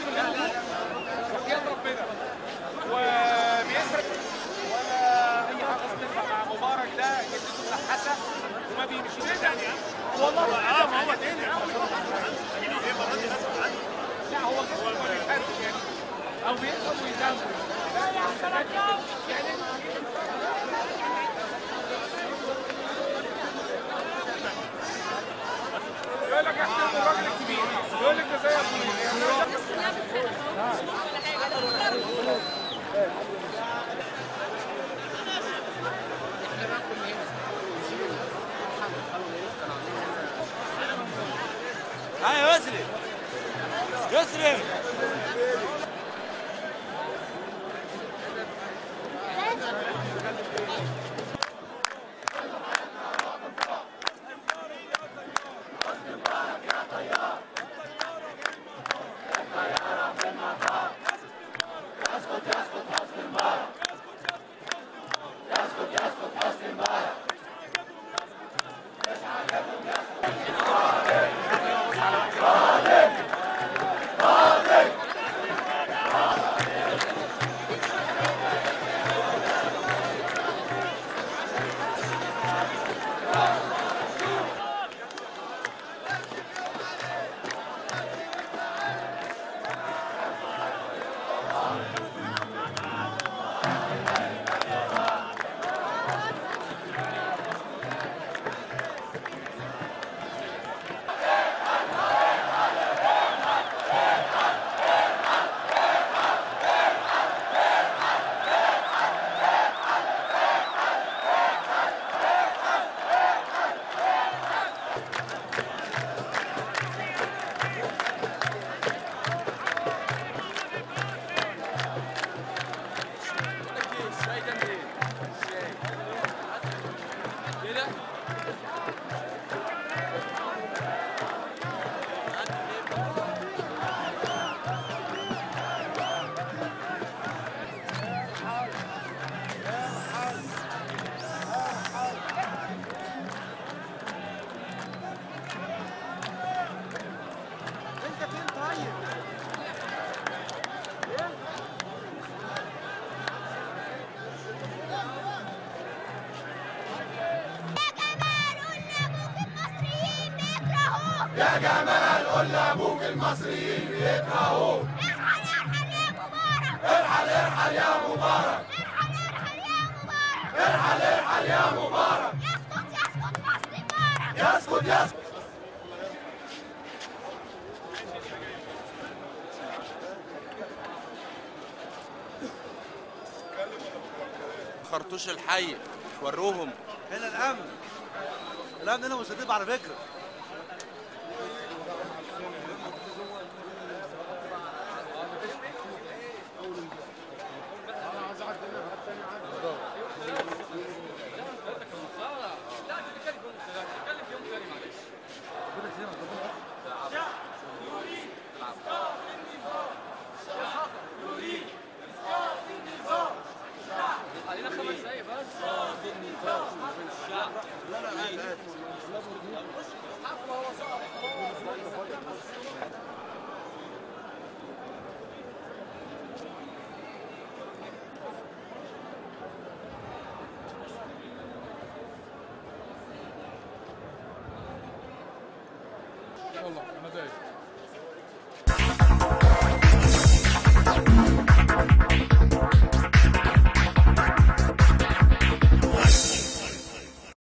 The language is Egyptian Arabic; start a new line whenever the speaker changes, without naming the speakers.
من الهدوء وحياة ربنا وبيسرق ولا اي حاجه تنفع مع مبارك ده جدته ملحسه وما بيمشيش تاني والله اه ما هو تاني لا هو كده ما بيفهمش يعني او بيفهم ويفهم يعني يقول لك احترم الراجل الكبير يقول لك ده زي ابويا يعني
ها يسري يسري
انت فين طيب؟
يا جمال قلنا ابوك المصريين بيكرهوه
ارحل ارحل يا مبارك
ارحل ارحل يا مبارك
ارحل ارحل يا مبارك
يسكت يسكت مصر مبارك
يسكت يسكت
خرطوش الحي وروهم
هنا الامن الامن هنا مستتب على فكره
يلا انا دايس